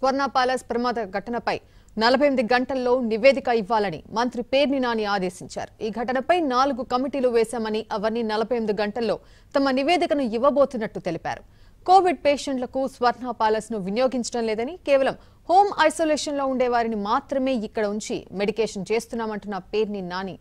స్వర్ణ ప్యాలెస్ ప్రమాద ఘటనపై నలభై ఎనిమిది గంటల్లో నివేదిక ఇవ్వాలని మంత్రి పేర్ని నాని ఆదేశించారు ఈ ఘటనపై నాలుగు కమిటీలు వేశామని అవన్నీ నలభై ఎనిమిది గంటల్లో తమ నివేదికను ఇవ్వబోతున్నట్టు తెలిపారు కోవిడ్ పేషెంట్లకు స్వర్ణ ప్యాలెస్ ను వినియోగించడం లేదని కేవలం హోమ్ ఐసోలేషన్ లో ఉండే వారిని మాత్రమే ఇక్కడ ఉంచి మెడికేషన్ చేస్తున్నామంటున్న పేర్ని నాని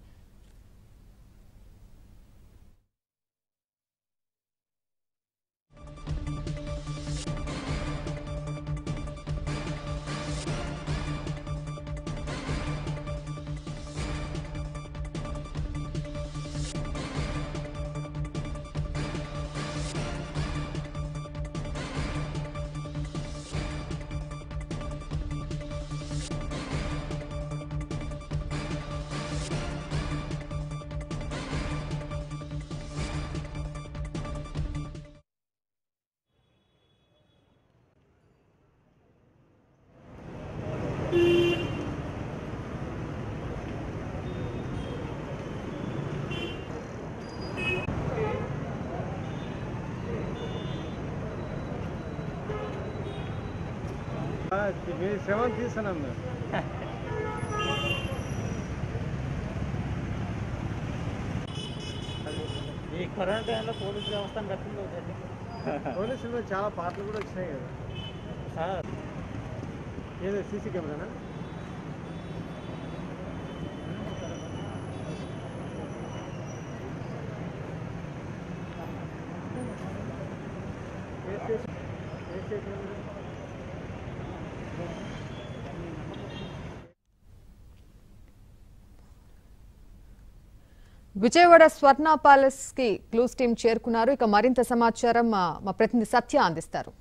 మీ శ్రమం తీస్తున్నాం మేము ఈ కరోనా టైంలో పోలీస్ వ్యవస్థను రక్షణ పోలీసులు మీద చాలా పాటలు కూడా వచ్చినాయి కదా సార్ ఏదో సీసీ కెమెరానా ఏ స్టేషన్ ఏ స్టేషన్ ఇది? విజయవాడ స్వర్ణ ప్యాలెస్ కి క్లూస్ టీం చేరుకున్నారు ఇక మరింత సమాచారం మా మా ప్రతినిధి సత్య అందిస్తారు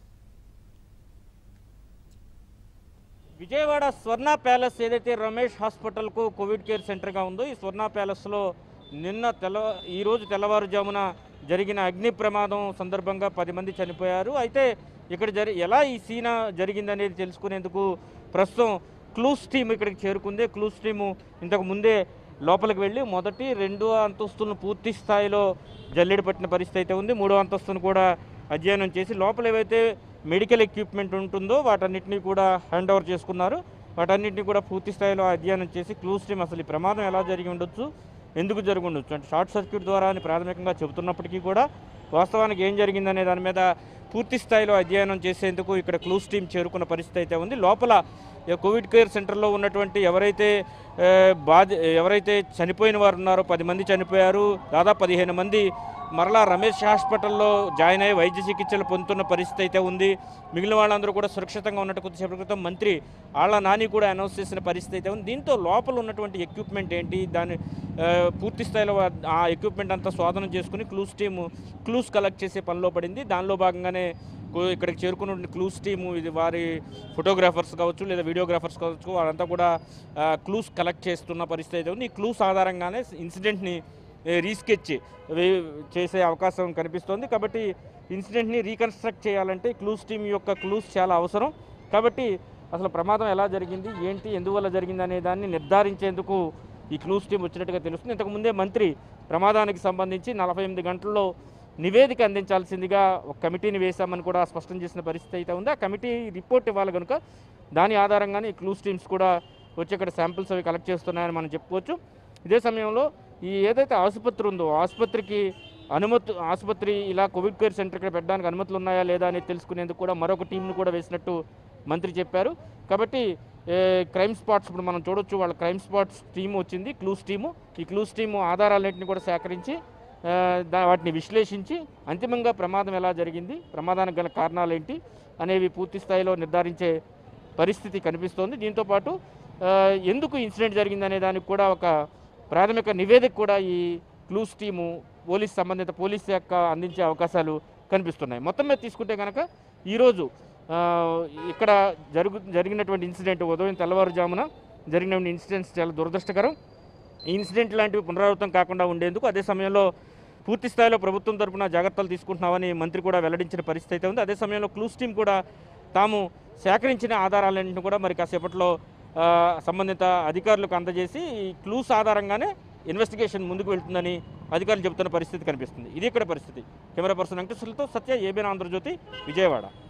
విజయవాడ స్వర్ణ ప్యాలెస్ ఏదైతే రమేష్ హాస్పిటల్కు కోవిడ్ కేర్ సెంటర్గా ఉందో ఈ స్వర్ణ ప్యాలెస్లో నిన్న తెల్ల ఈరోజు తెల్లవారుజామున జరిగిన అగ్ని ప్రమాదం సందర్భంగా పది మంది చనిపోయారు అయితే ఇక్కడ జరి ఎలా ఈ సీన జరిగిందనేది తెలుసుకునేందుకు ప్రస్తుతం క్లూస్ టీం ఇక్కడికి చేరుకుంది క్లూస్ టీము ఇంతకు ముందే లోపలికి వెళ్ళి మొదటి రెండో అంతస్తులను పూర్తి స్థాయిలో జల్లెడ పట్టిన పరిస్థితి అయితే ఉంది మూడో అంతస్తును కూడా అధ్యయనం చేసి లోపల ఏవైతే మెడికల్ ఎక్విప్మెంట్ ఉంటుందో వాటన్నిటిని కూడా హ్యాండ్ ఓవర్ చేసుకున్నారు వాటన్నిటిని కూడా పూర్తి స్థాయిలో అధ్యయనం చేసి క్లూస్ టీమ్ అసలు ఈ ప్రమాదం ఎలా జరిగి ఉండొచ్చు ఎందుకు జరిగి ఉండొచ్చు అంటే షార్ట్ సర్క్యూట్ ద్వారా అని ప్రాథమికంగా చెబుతున్నప్పటికీ కూడా వాస్తవానికి ఏం జరిగిందనే దాని మీద పూర్తి స్థాయిలో అధ్యయనం చేసేందుకు ఇక్కడ క్లూస్ టీం చేరుకున్న పరిస్థితి అయితే ఉంది లోపల ఈ కోవిడ్ కేర్ సెంటర్లో ఉన్నటువంటి ఎవరైతే ఏ, బాధ ఎవరైతే చనిపోయిన వారు ఉన్నారో పది మంది చనిపోయారు దాదాపు పదిహేను మంది మరలా రమేష్ హాస్పిటల్లో జాయిన్ అయ్యి వైద్య చికిత్సలు పొందుతున్న పరిస్థితి అయితే ఉంది మిగిలిన వాళ్ళందరూ కూడా సురక్షితంగా ఉన్నట్టు కొద్దిసేపటి క్రితం మంత్రి ఆళ్ళ నాని కూడా అనౌన్స్ చేసిన పరిస్థితి అయితే ఉంది దీంతో లోపల ఉన్నటువంటి ఎక్విప్మెంట్ ఏంటి దాని ఆ, పూర్తి స్థాయిలో వా- ఆ ఎక్విప్మెంట్ అంతా స్వాధీనం చేసుకుని క్లూస్ టీము క్లూస్ కలెక్ట్ చేసే పనిలో పడింది దానిలో భాగంగానే కో- ఇక్కడికి చేరుకున్న క్లూస్ టీము ఇది వారి ఫోటోగ్రాఫర్స్ కావచ్చు లేదా వీడియోగ్రాఫర్స్ కావచ్చు వారంతా కూడా ఆ, క్లూస్ కలెక్ట్ చేస్తున్న పరిస్థితి అయితే ఉంది ఈ క్లూస్ ఆధారంగానే ఇన్సిడెంట్ని ఏ, రీస్కెచ్ వే- చేసే అవకాశం కనిపిస్తోంది కాబట్టి ఇన్సిడెంట్ని రీకన్స్ట్రక్ట్ చేయాలంటే క్లూస్ టీం యొక్క క్లూస్ చాలా అవసరం కాబట్టి అసలు ప్రమాదం ఎలా జరిగింది ఏంటి ఎందువల్ల జరిగింది అనే దాన్ని నిర్ధారించేందుకు ఈ క్లూస్ టీం వచ్చినట్టుగా తెలుస్తుంది ఇంతకుముందే మంత్రి ప్రమాదానికి సంబంధించి నలభై ఎనిమిది గంటల్లో నివేదిక అందించాల్సిందిగా ఒక కమిటీని వేశామని కూడా స్పష్టం చేసిన పరిస్థితి అయితే ఉంది ఆ కమిటీ రిపోర్ట్ ఇవ్వాలి కనుక దాని ఆధారంగానే ఈ క్లూస్ టీమ్స్ కూడా వచ్చి ఇక్కడ శాంపిల్స్ అవి కలెక్ట్ చేస్తున్నాయని మనం చెప్పుకోవచ్చు ఇదే సమయంలో ఈ ఏదైతే ఆసుపత్రి ఉందో ఆసుపత్రికి అనుమతి ఆసుపత్రి ఇలా కోవిడ్ కేర్ సెంటర్ ఇక్కడ పెట్టడానికి అనుమతులు ఉన్నాయా లేదా అనేది తెలుసుకునేందుకు కూడా మరొక టీంను కూడా వేసినట్టు మంత్రి చెప్పారు కాబట్టి ఏ, క్రైమ్ స్పాట్స్ ఇప్పుడు మనం చూడొచ్చు వాళ్ళ క్రైమ్ స్పాట్స్ టీం వచ్చింది క్లూస్ టీము ఈ క్లూస్ టీము ఆధారాలన్నింటినీ కూడా సేకరించి ఆ, దా వాటిని విశ్లేషించి అంతిమంగా ప్రమాదం ఎలా జరిగింది ప్రమాదానికి గల కారణాలు ఏంటి అనేవి పూర్తి స్థాయిలో నిర్ధారించే పరిస్థితి కనిపిస్తోంది దీంతోపాటు ఆ, ఎందుకు ఇన్సిడెంట్ జరిగిందనే దానికి కూడా ఒక ప్రాథమిక నివేదిక కూడా ఈ క్లూస్ టీము పోలీస్ సంబంధిత పోలీస్ శాఖ అందించే అవకాశాలు కనిపిస్తున్నాయి మొత్తం మీద తీసుకుంటే కనుక ఈరోజు ఆ, ఇక్కడ జరుగు జరిగినటువంటి ఇన్సిడెంట్ ఉదయం తెల్లవారుజామున జరిగినటువంటి ఇన్సిడెంట్స్ చాలా దురదృష్టకరం ఈ ఇన్సిడెంట్ లాంటివి పునరావృతం కాకుండా ఉండేందుకు అదే సమయంలో పూర్తి స్థాయిలో ప్రభుత్వం తరపున జాగ్రత్తలు తీసుకుంటున్నామని మంత్రి కూడా వెల్లడించిన పరిస్థితి అయితే ఉంది అదే సమయంలో క్లూస్ టీం కూడా తాము సేకరించిన ఆధారాలన్నింటిని కూడా మరి కాసేపట్లో ఆ, సంబంధిత అధికారులకు అందజేసి ఈ క్లూస్ ఆధారంగానే ఇన్వెస్టిగేషన్ ముందుకు వెళ్తుందని అధికారులు చెబుతున్న పరిస్థితి కనిపిస్తుంది ఇది ఇక్కడ పరిస్థితి కెమెరా పర్సన్ వెంకటేశ్వర్లతో సత్య ఏబీఎన్ ఆంధ్రజ్యోతి విజయవాడ